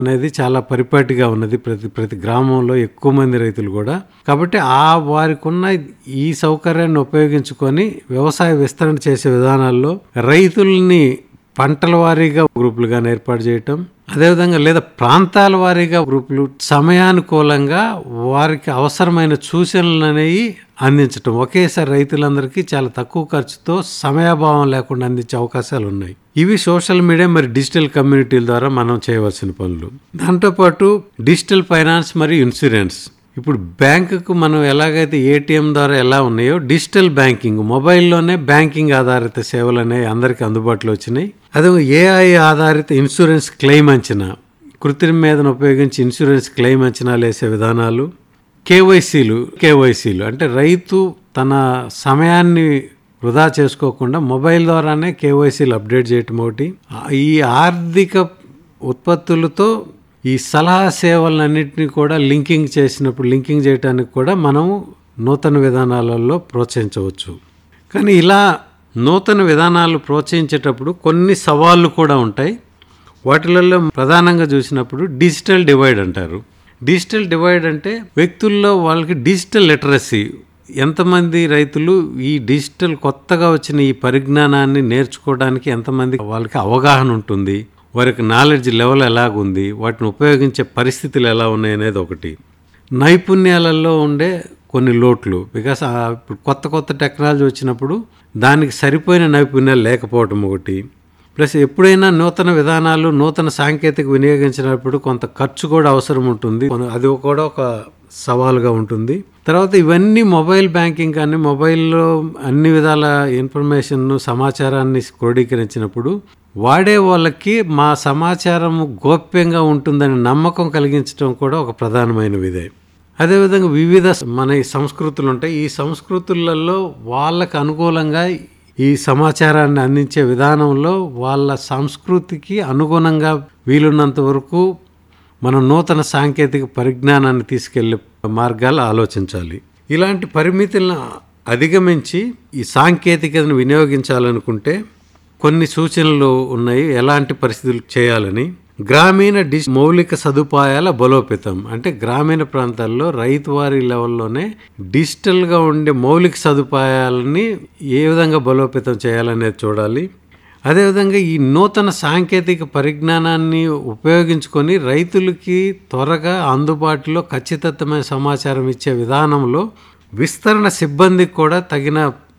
అనేది చాలా పరిపాటిగా ఉన్నది ప్రతి ప్రతి గ్రామంలో ఎక్కువ మంది రైతులు కూడా కాబట్టి ఆ వారికి ఉన్న ఈ సౌకర్యాన్ని ఉపయోగించుకొని వ్యవసాయ విస్తరణ చేసే విధానాల్లో రైతుల్ని పంటల వారీగా గ్రూపులుగా ఏర్పాటు చేయటం అదేవిధంగా లేదా ప్రాంతాల వారీగా గ్రూపులు సమయానుకూలంగా వారికి అవసరమైన సూచనలు అనేవి అందించటం ఒకేసారి రైతులందరికీ చాలా తక్కువ ఖర్చుతో సమయాభావం లేకుండా అందించే అవకాశాలు ఉన్నాయి ఇవి సోషల్ మీడియా మరి డిజిటల్ కమ్యూనిటీల ద్వారా మనం చేయవలసిన పనులు దాంతోపాటు డిజిటల్ ఫైనాన్స్ మరియు ఇన్సూరెన్స్ ఇప్పుడు బ్యాంకుకు మనం ఎలాగైతే ఏటీఎం ద్వారా ఎలా ఉన్నాయో డిజిటల్ బ్యాంకింగ్ మొబైల్లోనే బ్యాంకింగ్ ఆధారిత సేవలు అనేవి అందరికీ అందుబాటులో వచ్చినాయి అదే ఏఐ ఆధారిత ఇన్సూరెన్స్ క్లెయిమ్ అంచనా కృత్రిమ మీదను ఉపయోగించి ఇన్సూరెన్స్ క్లెయిమ్ అంచనాలు వేసే విధానాలు కేవైసీలు కేవైసీలు అంటే రైతు తన సమయాన్ని వృధా చేసుకోకుండా మొబైల్ ద్వారానే కేవైసీలు అప్డేట్ చేయటం ఒకటి ఈ ఆర్థిక ఉత్పత్తులతో ఈ సలహా సేవలన్నింటినీ కూడా లింకింగ్ చేసినప్పుడు లింకింగ్ చేయడానికి కూడా మనం నూతన విధానాలలో ప్రోత్సహించవచ్చు కానీ ఇలా నూతన విధానాలు ప్రోత్సహించేటప్పుడు కొన్ని సవాళ్ళు కూడా ఉంటాయి వాటిలలో ప్రధానంగా చూసినప్పుడు డిజిటల్ డివైడ్ అంటారు డిజిటల్ డివైడ్ అంటే వ్యక్తుల్లో వాళ్ళకి డిజిటల్ లిటరసీ ఎంతమంది రైతులు ఈ డిజిటల్ కొత్తగా వచ్చిన ఈ పరిజ్ఞానాన్ని నేర్చుకోవడానికి ఎంతమంది వాళ్ళకి అవగాహన ఉంటుంది వారికి నాలెడ్జ్ లెవెల్ ఎలాగుంది వాటిని ఉపయోగించే పరిస్థితులు ఎలా ఉన్నాయి అనేది ఒకటి నైపుణ్యాలలో ఉండే కొన్ని లోట్లు బికాస్ ఇప్పుడు కొత్త కొత్త టెక్నాలజీ వచ్చినప్పుడు దానికి సరిపోయిన నైపుణ్యాలు లేకపోవటం ఒకటి ప్లస్ ఎప్పుడైనా నూతన విధానాలు నూతన సాంకేతిక వినియోగించినప్పుడు కొంత ఖర్చు కూడా అవసరం ఉంటుంది అది కూడా ఒక సవాలుగా ఉంటుంది తర్వాత ఇవన్నీ మొబైల్ బ్యాంకింగ్ కానీ మొబైల్లో అన్ని విధాల ఇన్ఫర్మేషన్ సమాచారాన్ని క్రోడీకరించినప్పుడు వాడే వాళ్ళకి మా సమాచారం గోప్యంగా ఉంటుందని నమ్మకం కలిగించడం కూడా ఒక ప్రధానమైన విధే అదేవిధంగా వివిధ మన ఈ సంస్కృతులు ఉంటాయి ఈ సంస్కృతులలో వాళ్ళకు అనుకూలంగా ఈ సమాచారాన్ని అందించే విధానంలో వాళ్ళ సంస్కృతికి అనుగుణంగా వీలున్నంత వరకు మనం నూతన సాంకేతిక పరిజ్ఞానాన్ని తీసుకెళ్లే మార్గాలు ఆలోచించాలి ఇలాంటి పరిమితులను అధిగమించి ఈ సాంకేతికతను వినియోగించాలనుకుంటే కొన్ని సూచనలు ఉన్నాయి ఎలాంటి పరిస్థితులు చేయాలని గ్రామీణ డిజ్ మౌలిక సదుపాయాల బలోపేతం అంటే గ్రామీణ ప్రాంతాల్లో రైతువారి లెవెల్లోనే డిజిటల్గా ఉండే మౌలిక సదుపాయాలని ఏ విధంగా బలోపేతం చేయాలనేది చూడాలి అదేవిధంగా ఈ నూతన సాంకేతిక పరిజ్ఞానాన్ని ఉపయోగించుకొని రైతులకి త్వరగా అందుబాటులో ఖచ్చితత్వమైన సమాచారం ఇచ్చే విధానంలో విస్తరణ సిబ్బందికి కూడా తగిన